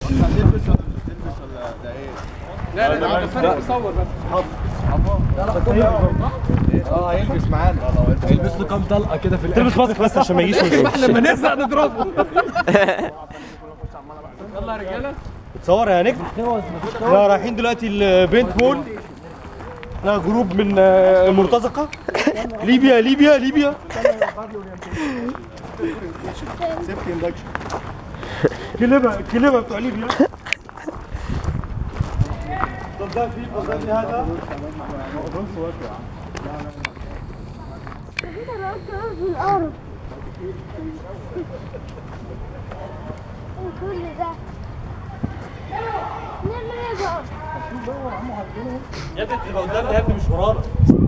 هتلبس ولا مش هتلبس ولا ده ايه؟ لا لا لا بس انا بصور بس اه هيلبس معانا يلبس له كام طلقه كده في تلبس ماسك بس عشان ما يجيش احنا لما نزهق نضربه يلا يا رجاله تصور يا نجم احنا رايحين دلوقتي البنت مول احنا جروب من آه، المرتزقه ليبيا ليبيا ليبيا سيفتي اندكشن كلمه كلمه بتوع ليبيا طب ده في قصدي هذا كده رأسها في الأرض كل ده نعمل ايه بقى؟ يا ابني تبقى قدامنا يا ابني مش ورانا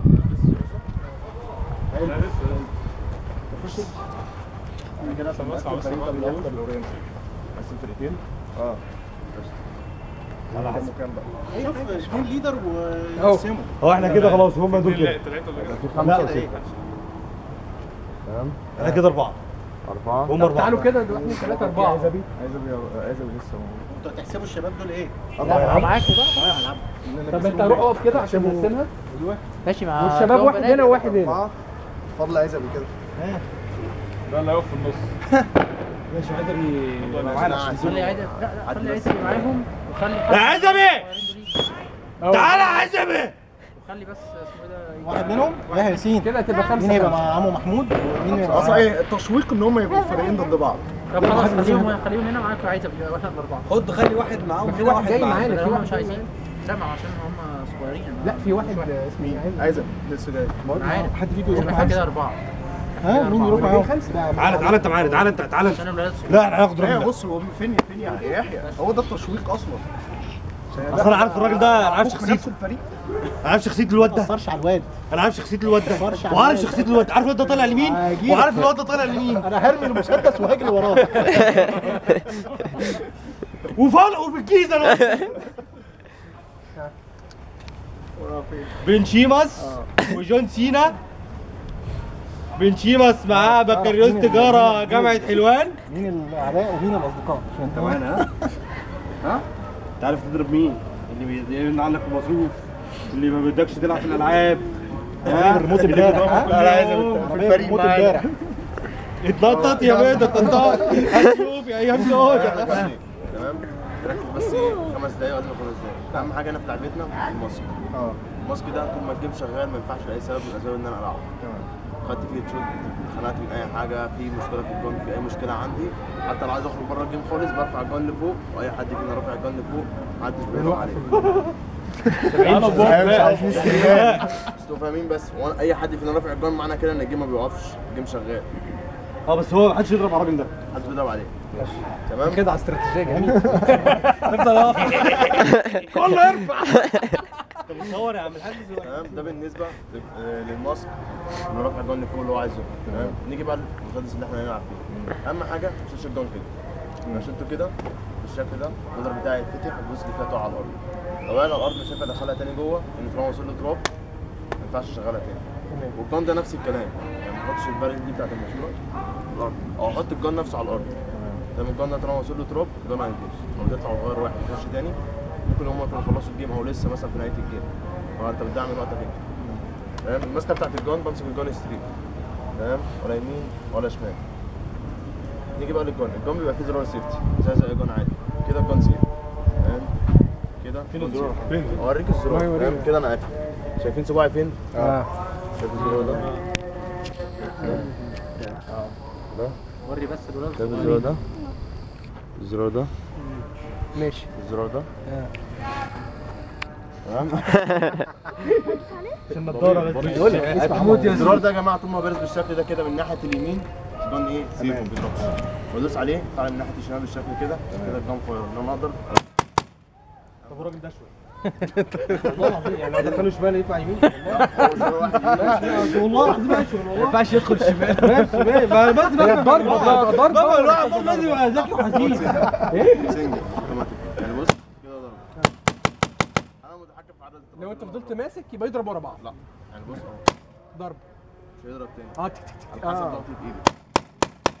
كده عشان بس الفريق ده بالاخضر الاورنج بس الفرقتين اه على حسب كام بقى شوف مين ليدر ويقسموا هو احنا كده خلاص هم دول كده خمسة ايه احنا كده اربعه أربعة هم اربعه تعالوا كده دلوقتي ثلاثة أربعة عايزة عايزة لسه انتوا هتحسبوا الشباب دول ايه؟ معاك بقى طب انت روح اقف كده عشان نقسمها ماشي مع والشباب جو واحد بنات. هنا وواحد هنا أربعة فضل عزبي كده ماشي عايز ابي معانا خلي عايز لا لا خلي عايز يبقى معاهم وخلي يا عزبي تعالى يا عزبي وخلي بس اسمه ايه ده واحد منهم يا ياسين كده تبقى خمسة مين هيبقى خمسة. مع عمو محمود ومين هيبقى اصلا ايه التشويق ان هم يبقوا فريقين ضد بعض طب خلاص خليهم خليهم هنا معاك عايز ابقى واحنا الاربعه خد خلي واحد معاهم في واحد جاي معانا ده في هم واحد مش عايزين لا ما عشان هم صغيرين لا في واحد اسمه ايه عايزة لسه جاي انا عارف حد فيكم يروح احنا معاهم كده اربعه ها مين يروح معاهم خمسة تعالى تعالى انت معانا تعالى انت تعالى عشان الولاد لا احنا هناخد ايه راجل بص هو فين فين يا يحيى هو ده التشويق اصلا اصل انا عارف الراجل ده انا عارف أخوك في شخصيته نفس الفريق انا عارف شخصيه الواد ما ده تأثرش على الواد انا عارف شخصيه الواد ده تأثرش على وعارف الواد. شخصيه الواد ده عارف الواد ده طالع لمين هجيلك. وعارف الواد ده طالع لمين انا هرمي المسدس وهجري وراه وفرقوا في الجيزه الواد بن شيماس وجون سينا بن شيماس معاه بكالوريوس تجاره جامعه حلوان مين الاعداء ومين الاصدقاء عشان انت معانا ها انت عارف تضرب مين اللي بيمن عنك المصروف اللي ما بيدكش تلعب في الالعاب ها الريموت امبارح ها؟ انا عايز في الفريق الريموت معانا امبارح اتنطط يا بيضة اتنطط هنشوف يا ايام سودة تمام ركز بس ايه خمس دقايق ولا خمس دقايق اهم حاجه انا في لعبتنا الماسك اه الماسك ده طول ما الجيم شغال ما ينفعش لاي سبب من الاسباب ان انا العبه خدت فيه تشوت اتخنقت من اي حاجه في مشكله في الجون في اي مشكله عندي حتى لو عايز اخرج بره الجيم خالص برفع الجون لفوق واي حد فينا رافع الجون لفوق محدش بيقف عليه مش عارفين السيئات بس انتوا فاهمين بس هو اي حد فينا رافع الجون معنى كده ان الجيم ما بيوقفش الجيم شغال اه بس هو محدش يضرب على الراجل ده محدش بيضرب عليه تمام كده على استراتيجية جميلة نفضل نقف كله يرفع طب صور يا عم الحاج تمام ده بالنسبه لل- آه، للماسك انه رافع الجون لفوق اللي هو عايزه تمام نيجي بقى للمسدس اللي احنا هنلعب فيه اهم حاجه ما تشيلش الجون كده عشان انتوا كده بالشكل ده الجدر بتاعي يتفتح والفلوس اللي فيها تقع على الارض لو انا الارض مش هينفع ادخلها تاني جوه ان طالما وصل له تراب ما ينفعش اشغلها تاني والجون ده نفس الكلام يعني ما احطش البارل دي بتاعت الماسوره على الارض او احط الجون نفسه على الارض تمام الجون ده طالما وصل له تراب الجون هيبوظ لو تطلع وتغير واحد يخش تاني ممكن هم يكونوا خلصوا الجيم او لسه مثلا في نهايه الجيم فانت بتضيع من وقتك انت تمام الماسكه بتاعت الجون بمسك الجون ستريت تمام ولا يمين ولا شمال نيجي بقى للجون الجون بيبقى فيه زرار سيفتي زي زي الجون عادي كده الجون سيف تمام كده فين الزرار فين اوريك الزرار تمام كده انا قافل شايفين صباعي فين اه شايف الزرار ده وري بس الولاد شايف الزرار ده الزرار ده ماشي الزرار ده تمام عشان النضاره بس محمود يا الزرار ده يا جماعه طول ما بارز بالشكل ده كده من ناحيه اليمين الجون ايه سيف ما بيضربش بدوس عليه طالع من ناحيه الشمال بالشكل كده كده الجون فاير ان انا اقدر طب الراجل ده شويه والله العظيم يعني لو دخلوا شمال يطلع يمين هو زرار واحد يمين والله العظيم ماشي ما والله ينفعش يدخل شمال ماشي ما بس بس ضرب ضرب بابا الواحد برضه لازم يبقى ذكي وحزين سنجل اوتوماتيك يعني بص كده ضرب انا متحكم في عدد الضربات لو انت اللي فضلت ماسك يبقى يضرب ورا بعض لا يعني بص اهو ضرب مش هيضرب تاني اه تك تك تك على حسب اه ضغطة ايدي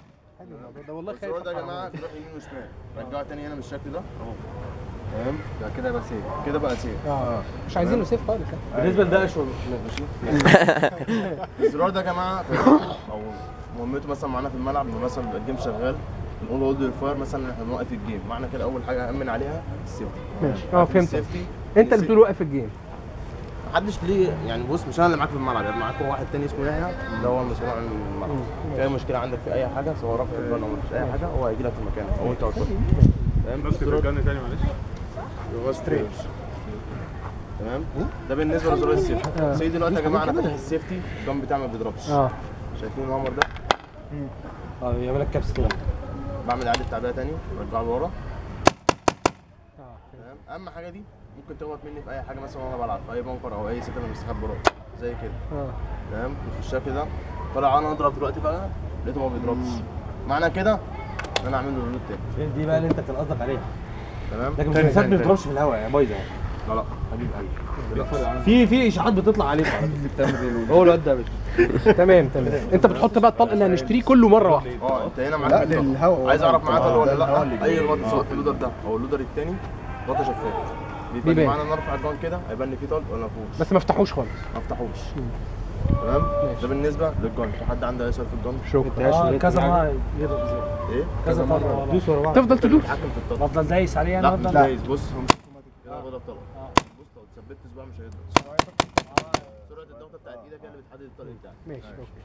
الموضوع ده والله الزرار خايف ده يا جماعه بيروح يمين وشمال رجعه تاني هنا بالشكل ده اهو تمام ده كده بقى سيف كده بقى سيف اه مش عايزينه سيف خالص ها. بالنسبه لده اشهر ماشي الزرار ده يا جماعه او مهمته مثلا معانا في الملعب لما مثلا بيبقى الجيم شغال بنقول هولد الفاير مثلا احنا بنوقف الجيم معنى كده اول حاجه امن عليها السيفتي ماشي اه فهمت السيفتي انت اللي بتقول وقف الجيم محدش ليه يعني بص مش انا اللي معاك في الملعب يعني معاك واحد تاني اسمه يحيى ده هو المسؤول عن الملعب في اي مشكله عندك في اي حاجه سواء رفع الجون او مفيش اي حاجه هو هيجي لك في مكانك او انت هتروح تمام بس الزرار- الجن تاني معلش هو ستريت تمام ده بالنسبه لزرار السيفتي سيدي دلوقتي يا جماعه انا فاتح السيفتي الجون بتاعي ما بيضربش اه شايفين الهامر ده اه يعمل لك كابس كده بعمل اعاده تعبئه تاني برجعه لورا اه تمام اهم حاجه دي ممكن تغلط مني في اي حاجه مثلا وانا بلعب في اي بنكر او اي ست انا مستخبي وراه زي كده اه تمام بالشكل ده طلع انا اضرب دلوقتي بقى لقيته ما بيضربش معنى كده ان انا اعمل له ريلود تاني دي بقى اللي انت كان قصدك عليها تمام لكن مش ما بيضربش في الهواء يعني بايظه لا لا حبيب قلبي في في اشاعات بتطلع عليك هو الواد ده تمام تمام انت بتحط بقى الطلق اللي هنشتريه كله مره واحده اه انت هنا معاك الطلق. عايز اعرف معاك طلق ولا لا اي غلطه سواء في اللودر ده او اللودر التاني غلطه شفاف بيبان بيبان. معانا نرفع الجون كده هيبان ان في طلق ولا ما فيهوش بس ما افتحوش خالص ما افتحوش تمام ماشي. ده بالنسبه للجون في حد عنده اي سؤال في الجون شكرا كذا مرة يضرب ازاي ايه كذا مرة دوس ورا بعض تفضل تدوس بيتحكم في الطلق بفضل دايس عليه انا لا مش بفضل دايس بص هم كده بضرب طلق بص لو ثبتت صباع مش هيضرب سرعه الضغط بتاعت ايدك هي اللي بتحدد الطلق بتاعك ماشي اوكي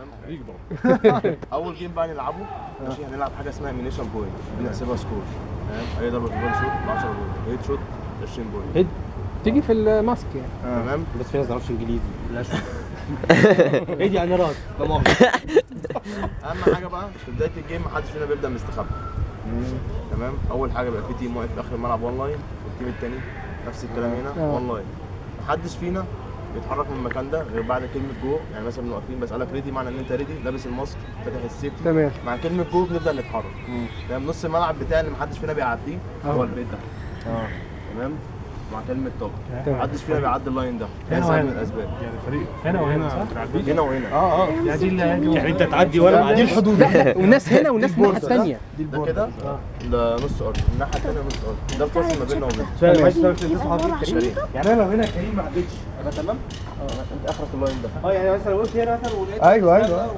اول جيم بقى نلعبه ماشي هنلعب حاجه اسمها ايمينيشن بوينت بنحسبها سكور تمام اي ضربه في الجول شوت ب 10 بوينت هيد شوت 20 بوينت هيد تيجي في الماسك يعني تمام بس في ناس ما تعرفش انجليزي لا شو هيد يعني راس لا مؤاخذه اهم حاجه بقى في بدايه الجيم محدش فينا بيبدا مستخبي تمام اول حاجه بيبقى في تيم واقف في اخر الملعب وان لاين والتيم التاني نفس الكلام هنا آه. وان لاين محدش فينا بيتحرك من المكان ده غير بعد كلمه جو يعني مثلا بنبقى واقفين بسالك ريدي معنى ان انت ريدي لابس الماسك فاتح السيفتي تمام مع كلمه جو بنبدا نتحرك تمام نص الملعب بتاعي اللي محدش فينا بيعديه هو البيت ده تمام مع كلمه توب تمام. محدش فينا بيعدي اللاين ده ده هنا سبب وهنا. من الاسباب يعني فريق هنا وهنا صح؟ هنا وهنا اه اه يعني دي اللي هيجي يعني انت تعدي وانا معدي الحدود لا وناس هنا وناس الناحيه الثانيه ده كده ده نص ارض الناحيه الثانيه نص ارض ده الفاصل ما بيننا وبين شريك يعني انا لو هنا كريم ما عدتش ابقى تمام انت اخرك اللاين ده اه يعني مثلا وقفت هنا مثلا ولقيت ايوه ايوه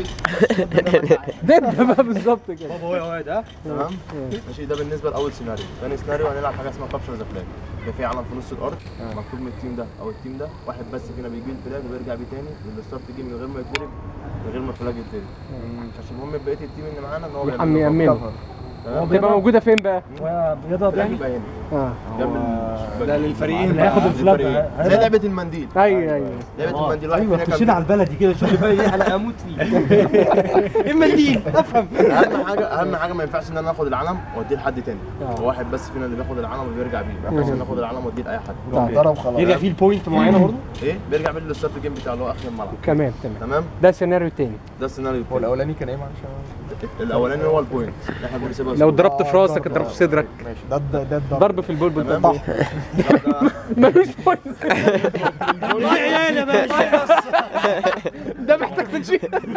ده ده بقى بالظبط كده بابا هو هو ده تمام ماشي ده بالنسبه لاول سيناريو ثاني سيناريو هنلعب حاجه اسمها كابشر ذا فلاج ده في علم في نص الارض مكتوب من التيم ده او التيم ده واحد بس فينا بيجي الفلاج وبيرجع بيه تاني للستارت جيم من غير ما يتضرب من غير ما الفلاج يتضرب عشان المهم بقيه التيم اللي معانا ان هو يحمي يأمنه تمام تبقى موجوده فين بقى؟ بيضرب الفلاج يعني يبقى هنا اه جنب الشباك. ده للفريقين اللي هياخد الفلاج زي هيضرب. لعبه المنديل ايوه ايوه لعبه المنديل واحد ايوه فينا كان خشينا على البلدي كده شوف البلدي دي انا اموت فيه المنديل افهم اهم حاجه اهم حاجه ما ينفعش ان انا اخد العلم واديه لحد تاني آه. هو واحد بس فينا اللي بياخد العلم وبيرجع بيه ما ينفعش ان أنا اخد العلم واديه لاي حد ضرب خلاص يرجع فيه البوينت معينه برضه ايه بيرجع بيه للستارت جيم بتاعه اللي هو اخر الملعب كمان تمام تمام ده السيناريو التاني ده السيناريو هو التاني الاولاني كان ايه معلش الاولاني هو البوينت اللي احنا بنسيبها لو سكور. ضربت في راسك ضربت في صدرك ده ده ده الضرب ضرب في البلبل تمام ده لا، ده- ملوش بوينت عيال يا باشا ده محتاج تشيل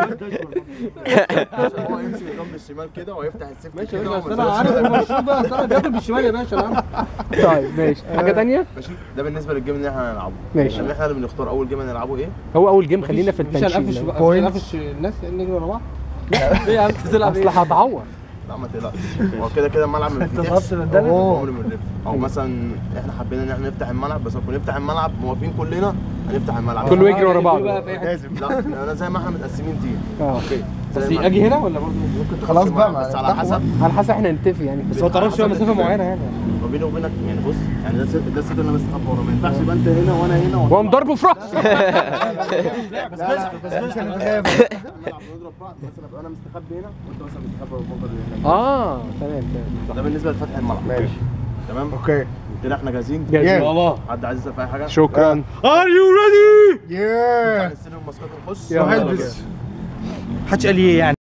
عشان هو يمسك الجنب الشمال كده ويفتح السيفتي ماشي يا كده باشا وما أصل انا يسيبش عارف الفلاج. المشروع ده اصل انا بياكل بالشمال يا باشا انا عارف. طيب ماشي حاجه تانية ماشي ده بالنسبه للجيم اللي احنا هنلعبه ماشي. عشان احنا اللي بنختار اول جيم هنلعبه ايه هو اول جيم خلينا في مش هنقفش التنشين بقى مش هنقفش الناس نجري ورا بعض ايه يا عم تلعب اصل هتعور لا ما تقلقش هو كده كده الملعب ما بيفتحش ضغطت من ده عمري ما بنلف او مثلا احنا حبينا ان احنا نفتح الملعب بس لو نفتح الملعب موافقين كلنا هنفتح الملعب كله يجري ورا بعض بقى في أي حتة. لازم لا انا زي ما احنا متقسمين تيم اه بس زي ما- اجي هنا ولا برضه ممكن تخش خلاص بقى، الملعب، بس ما على نفتحه حسب على حسب احنا نتفق يعني بس ما تعرفش بقى مسافه معينه يعني ما بيني وبينك يعني بص يعني ده الست- ده الست اللي انا مستخبي ورا ما ينفعش يبقى انت هنا وانا هنا وأنا- وقام ضربه في راسه بس بس بس بس نلعب نضرب بعض مثلا ابقى انا مستخبي هنا وانت مثلا مستخبي في المنطقه دي اه تمام تمام ده بالنسبه لفتح الملعب ماشي تمام اوكي كده احنا جاهزين جاهزين. والله حد عايز يسال في اي حاجه شكرا ار يو ريدي ياه هنستلم الماسكات ونخش يلا يلا بينا. بينا. محدش قال لي ايه يعني